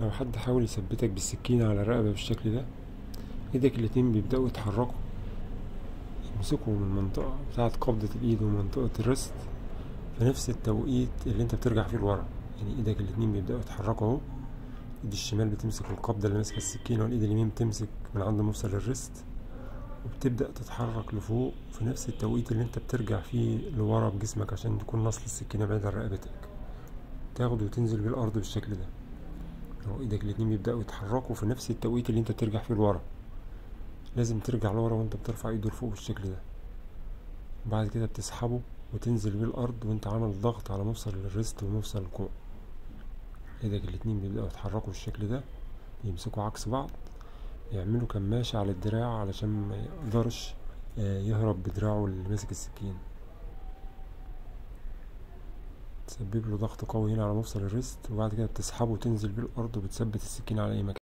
لو حد حاول يثبتك بالسكينة على الرقبة بالشكل ده ايدك الاتنين بيبدأوا يتحركوا يمسكوا من المنطقة بتاعة قبضة الإيد ومنطقة الريست في نفس التوقيت اللي انت بترجع فيه لورا يعني ايدك الاتنين بيبدأوا يتحركوا اهو ايد الشمال بتمسك القبضة اللي ماسكة السكينة والايد اليمين بتمسك من عند مفصل الريست وبتبدأ تتحرك لفوق في نفس التوقيت اللي انت بترجع فيه لورا بجسمك عشان تكون نصل السكينة بعيد عن رقبتك تاخد وتنزل بالأرض بالشكل ده اهو ايدك الاتنين بيبدأوا يتحركوا في نفس التوقيت اللي انت بترجع فيه لورا لازم ترجع لورا وانت بترفع ايده لفوق بالشكل ده بعد كده بتسحبه وتنزل بيه الأرض وانت عامل ضغط على مفصل الريست ومفصل الكوع ايدك الاتنين بيبدأوا يتحركوا بالشكل ده يمسكوا عكس بعض يعملوا كماشة على الدراع علشان ما يقدرش يهرب بدراعه اللي ماسك السكين تسبب له ضغط قوي هنا على مفصل الريست وبعد كده بتسحبه وتنزل بيه الأرض وبتثبت السكين على أي مكان